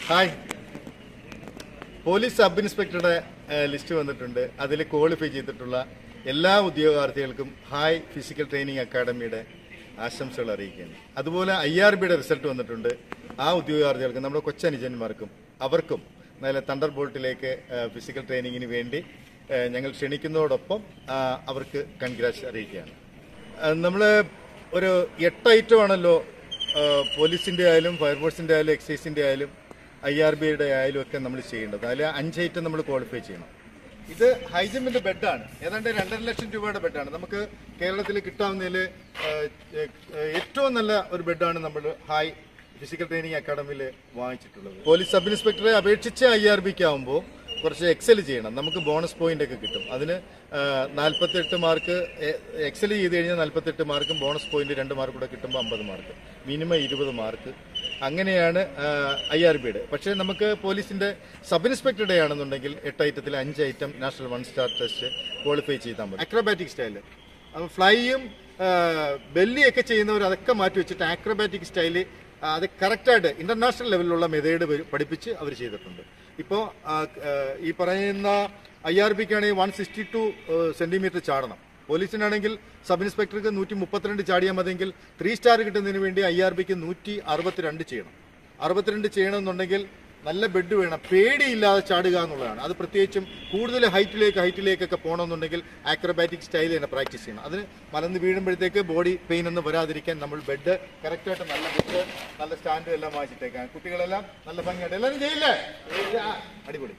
Hi police sub ഇൻസ്പെക്ടറുടെ ഏഹ്, list വന്നിട്ടുണ്ട് അതിൽ ക്വാളിഫൈ ചെയ്തിട്ടുള്ള എല്ലാ ഉദ്യോഗാർത്ഥികൾക്കും ഹായ് ഫിസിക്കൽ ട്രെയിനിങ് അക്കാഡമിയുടെ ആശംസകൾ അറിയിക്കുകയാണ് അതുപോലെ ഐ ആർ ബിയുടെ റിസൾട്ട് വന്നിട്ടുണ്ട് ആ ഉദ്യോഗാർത്ഥികൾക്കും നമ്മുടെ കൊച്ചനുജന്മാർക്കും അവർക്കും നല്ല തണ്ടർ ബോൾട്ടിലേക്ക് ഫിസിക്കൽ ട്രെയിനിങ്ങിന് വേണ്ടി ഏഹ്, ഞങ്ങൾ ക്ഷണിക്കുന്നതോടൊപ്പം ആ, അവർക്ക് കൺഗ്രാറ്റ്സ് അറിയിക്കുകയാണ് നമ്മൾ ഒരു എട്ട് ഐറ്റം ആണല്ലോ പോലീസിന്റെ ആയാലും ഫയർഫോഴ്സിന്റെ ആയാലും എക്സൈസിന്റെ ആയാലും ഐ ആർ ബിയുടെ ആയാലും ഒക്കെ നമ്മൾ ചെയ്യേണ്ടത് അതിൽ അഞ്ച് ഐറ്റം നമ്മൾ ക്വാളിഫൈ ചെയ്യണം ഇത് ഹൈജമ്പിന്റെ ബെഡാണ് ഏതാണ്ട് രണ്ടര ലക്ഷം രൂപയുടെ ബെഡാണ് നമുക്ക് കേരളത്തിൽ കിട്ടാവുന്നതിൽ ഏറ്റവും നല്ല ഒരു ബെഡാണ് നമ്മൾ ഹൈ ഫിസിക്കൽ ട്രെയിനിങ് അക്കാഡമിയിൽ വാങ്ങിച്ചിട്ടുള്ളത് പോലീസ് സബ് ഇൻസ്പെക്ടറെ അപേക്ഷിച്ച് ഐ ആർ ബിക്ക് ആകുമ്പോൾ കുറച്ച് എക്സൽ ചെയ്യണം നമുക്ക് ബോണസ് പോയിന്റ് ഒക്കെ കിട്ടും അതിന് നാൽപ്പത്തെട്ട് മാർക്ക് എക്സൽ ചെയ്ത് കഴിഞ്ഞാൽ നാൽപ്പത്തെട്ട് മാർക്കും ബോണസ് പോയിന്റ് രണ്ട് മാർക്ക് കൂടെ കിട്ടുമ്പോൾ അമ്പത് മാർക്ക് മിനിമം ഇരുപത് മാർക്ക് അങ്ങനെയാണ് ഐ ആർ ബിയുടെ പക്ഷേ നമുക്ക് പോലീസിന്റെ സബ് ഇൻസ്പെക്ടറുടെ ആണെന്നുണ്ടെങ്കിൽ എട്ട് ഐറ്റത്തിൽ അഞ്ച് item national one star test qualify ചെയ്താൽ മതി അക്രോബാറ്റിക് സ്റ്റൈല് അപ്പോൾ ഫ്ലൈയും ബെല്ലിയൊക്കെ ചെയ്യുന്നവർ അതൊക്കെ മാറ്റി വെച്ചിട്ട് ആക്രോബാറ്റിക് സ്റ്റൈല് അത് കറക്റ്റായിട്ട് ഇന്റർനാഷണൽ ലെവലിലുള്ള മെതേഡ് പഠിപ്പിച്ച് അവർ ചെയ്തിട്ടുണ്ട് ഇപ്പോൾ ഈ പറയുന്ന ഐ ആർ ബിക്കാണെങ്കിൽ വൺ സിക്സ്റ്റി ടു സെന്റിമീറ്റർ ചാടണം പോലീസിനാണെങ്കിൽ സബ് ഇൻസ്പെക്ടർക്ക് നൂറ്റി മുപ്പത്തിരണ്ട് ചാടിയാൽ മതിയെങ്കിൽ ത്രീ സ്റ്റാർ കിട്ടുന്നതിന് വേണ്ടി ഐ ആർ ബിക്ക് നൂറ്റി അറുപത്തിരണ്ട് ചെയ്യണം അറുപത്തിരണ്ട് ചെയ്യണമെന്നുണ്ടെങ്കിൽ നല്ല ബെഡ് വേണം പേടിയില്ലാതെ ചാടുക എന്നുള്ളതാണ് അത് പ്രത്യേകിച്ചും കൂടുതൽ ഹൈറ്റിലേക്ക് ഹൈറ്റിലേക്കൊക്കെ പോകണമെന്നുണ്ടെങ്കിൽ ആക്രോബാറ്റിക് സ്റ്റൈൽ തന്നെ പ്രാക്ടീസ് ചെയ്യണം അതിന് മലന്ന് വീഴുമ്പോഴത്തേക്ക് ബോഡി പെയിൻ ഒന്നും വരാതിരിക്കാൻ നമ്മൾ ബെഡ് കറക്റ്റായിട്ട് നല്ല ബെഡ് നല്ല സ്റ്റാൻഡ് എല്ലാം വാങ്ങിച്ചിട്ടേക്കാം കുട്ടികളെല്ലാം നല്ല ഭംഗിയായിട്ട് എല്ലാവരും ചെയ്യില്ലേ ആ, അടിപൊളി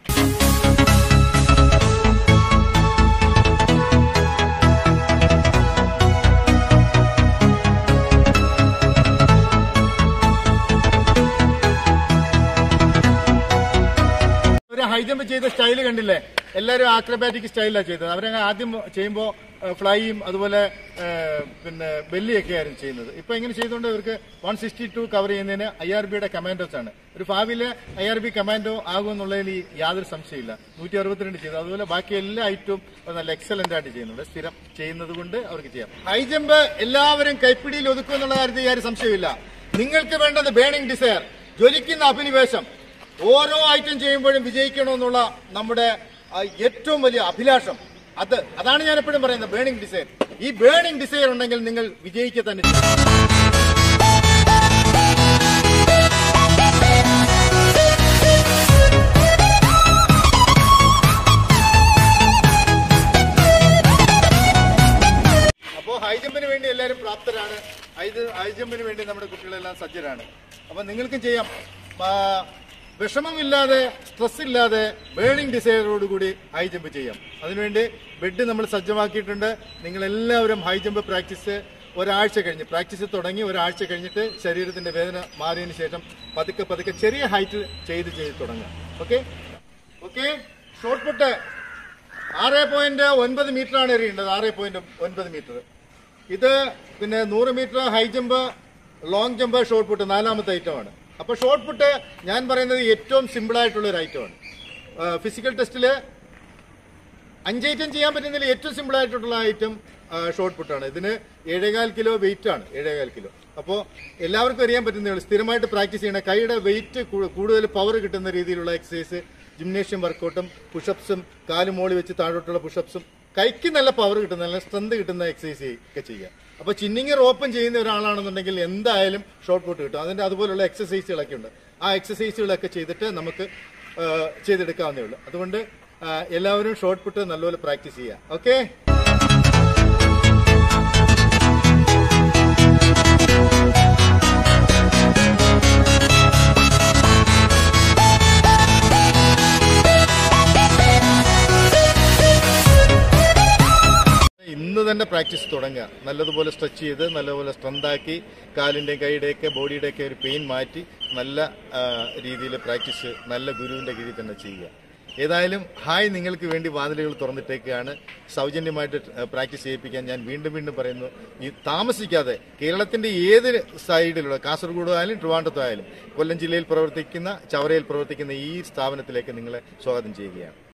ഒരു ഹൈ ജമ്പ് ചെയ്ത സ്റ്റൈൽ കണ്ടില്ലേ എല്ലാവരും ആക്രോബാറ്റിക് സ്റ്റൈലാണ് ചെയ്തത് അവരങ്ങ് ആദ്യം ചെയ്യുമ്പോൾ ഫ്ലൈയും അതുപോലെ ഏഹ്, പിന്നെ ബെല്ലിയൊക്കെ ആയിരുന്നു ചെയ്യുന്നത് ഇപ്പൊ ഇങ്ങനെ ചെയ്തുകൊണ്ട് ഇവർക്ക് വൺ സിക്സ്റ്റി ടു കവർ ചെയ്യുന്നതിന് ഐ ആർ ബിയുടെ കമാൻഡോസ് ആണ് ഒരു ഭാവിയിലെ ഐ ആർ ബി കമാൻഡോ ആകുമെന്നുള്ളതിൽ ഈ യാതൊരു സംശയമില്ല നൂറ്റി അറുപത്തിരണ്ട് ചെയ്തു അതുപോലെ ബാക്കി എല്ലാ ഐറ്റവും നല്ല എക്സലന്റ് ആയിട്ട് ചെയ്യുന്നുണ്ട് സ്ഥിരം ചെയ്യുന്നത് കൊണ്ട് അവർക്ക് ചെയ്യാം ഹൈ ജമ്പ് എല്ലാവരും കൈപ്പിടിയിൽ ഒതുക്കും എന്നുള്ള കാര്യത്തിൽ യാതൊരു സംശയമില്ല നിങ്ങൾക്ക് വേണ്ടത് ബേണിംഗ് ഡിസയർ ജ്വലിക്കുന്ന അഭിനിവേശം ഓരോ ഐറ്റം ചെയ്യുമ്പോഴും വിജയിക്കണമെന്നുള്ള നമ്മുടെ ആ, ഏറ്റവും വലിയ അഭിലാഷം അത് അതാണ് ഞാൻ എപ്പോഴും പറയുന്നത് ബേണിംഗ് ഡിസൈർ ഈ ബേണിംഗ് ഡിസൈർ ഉണ്ടെങ്കിൽ നിങ്ങൾ വിജയിക്കുക തന്നെ ചെയ്യും. അപ്പോൾ ഹൈ ജമ്പിന് വേണ്ടി എല്ലാവരും പ്രാപ്തരാണ് ഹൈ ഹൈ ജമ്പിന് വേണ്ടി നമ്മുടെ കുട്ടികളെല്ലാം സജ്ജരാണ് അപ്പോൾ നിങ്ങൾക്കും ചെയ്യാം ആ, വിഷമമില്ലാതെ സ്ട്രെസ് ഇല്ലാതെ ബേണിംഗ് ഡിസൈറോടുകൂടി ഹൈ ജമ്പ് ചെയ്യാം അതിനുവേണ്ടി ബെഡ് നമ്മൾ സജ്ജമാക്കിയിട്ടുണ്ട് നിങ്ങൾ എല്ലാവരും ഹൈ ജമ്പ് പ്രാക്ടീസ് ഒരാഴ്ച കഴിഞ്ഞ് പ്രാക്ടീസ് തുടങ്ങി ഒരാഴ്ച കഴിഞ്ഞിട്ട് ശരീരത്തിന്റെ വേദന മാറിയതിന് ശേഷം പതുക്കെ പതുക്കെ ചെറിയ ഹൈറ്റ് ചെയ്ത് ചെയ്ത് തുടങ്ങുക ഓക്കെ ഓക്കെ ഷോർട്ട് പുട്ട് ആറ് പോയിന്റ് ഒൻപത് മീറ്റർ ആണ് എറിയേണ്ടത് ആറ് പോയിന്റ് ഒൻപത് മീറ്റർ ഇത് പിന്നെ നൂറ് metre high jump long jump short put നാലാമത്തെ ഐറ്റമാണ് അപ്പൊ ഷോർട്ട് പുട്ട് ഞാൻ പറയുന്നത് ഏറ്റവും സിമ്പിൾ ആയിട്ടുള്ള ഒരു ഐറ്റമാണ് ഫിസിക്കൽ ടെസ്റ്റില് അഞ്ച് ഐറ്റം ചെയ്യാൻ പറ്റുന്നതിൽ ഏറ്റവും സിമ്പിൾ ആയിട്ടുള്ള ഐറ്റം ഷോർട്ട് പുട്ടാണ് ഇതിന് ഏഴേകാൽ കിലോ വെയിറ്റ് ആണ് ഏഴേകാൽ കിലോ അപ്പോൾ എല്ലാവർക്കും അറിയാൻ പറ്റുന്നേ ഉള്ളൂ സ്ഥിരമായിട്ട് പ്രാക്ടീസ് ചെയ്യണം കൈയുടെ വെയിറ്റ് കൂടുതൽ പവർ കിട്ടുന്ന രീതിയിലുള്ള എക്സസൈസ് ജിംനേഷ്യം വർക്കൗട്ടും പുഷപ്സും കാല് മോളി വെച്ച് താഴോട്ടുള്ള പുഷപ്സും കൈക്ക് നല്ല പവർ കിട്ടുന്ന നല്ല സ്ട്രെങ്ത് കിട്ടുന്ന എക്സസൈസ് ഒക്കെ ചെയ്യുക അപ്പോൾ ചിന്നിങ് റോപ്പും ചെയ്യുന്ന ഒരാളാണെന്നുണ്ടെങ്കിൽ എന്തായാലും ഷോർട്ട് പുട്ട് കിട്ടും അതിന്റെ അതുപോലുള്ള എക്സസൈസുകളൊക്കെ ഉണ്ട് ആ എക്സസൈസുകളൊക്കെ ചെയ്തിട്ട് നമുക്ക് ആ, ചെയ്തെടുക്കാവുന്നേ ഉള്ളൂ അതുകൊണ്ട് ആ, എല്ലാവരും ഷോർട്ട് പുട്ട് നല്ലപോലെ പ്രാക്ടീസ് ചെയ്യുക ഓക്കെ ഇന്ന് തന്നെ പ്രാക്ടീസ് തുടങ്ങുക നല്ലതുപോലെ സ്ട്രെച്ച് ചെയ്ത് നല്ലതുപോലെ സ്ട്രെങ്ത് ആക്കി കാലിൻ്റെയും കൈയുടെയൊക്കെ ബോഡിയുടെയൊക്കെ ഒരു പെയിൻ മാറ്റി നല്ല രീതിയിൽ പ്രാക്ടീസ് നല്ല ഗുരുവിൻ്റെ കീഴിൽ തന്നെ ചെയ്യുക ഏതായാലും ഹായ് നിങ്ങൾക്ക് വേണ്ടി വാതിലുകൾ തുറന്നിട്ടേക്കാണ് സൗജന്യമായിട്ട് പ്രാക്ടീസ് ചെയ്യിപ്പിക്കാൻ ഞാൻ വീണ്ടും വീണ്ടും പറയുന്നു ഈ താമസിക്കാതെ കേരളത്തിന്റെ ഏത് സൈഡിലുള്ള കാസർഗോഡ് ആയാലും ട്രിവാൻഡ്രത്തോ ആയാലും കൊല്ലം ജില്ലയിൽ പ്രവർത്തിക്കുന്ന ചവറയിൽ പ്രവർത്തിക്കുന്ന ഈ സ്ഥാപനത്തിലേക്ക് നിങ്ങളെ സ്വാഗതം ചെയ്യുകയാണ്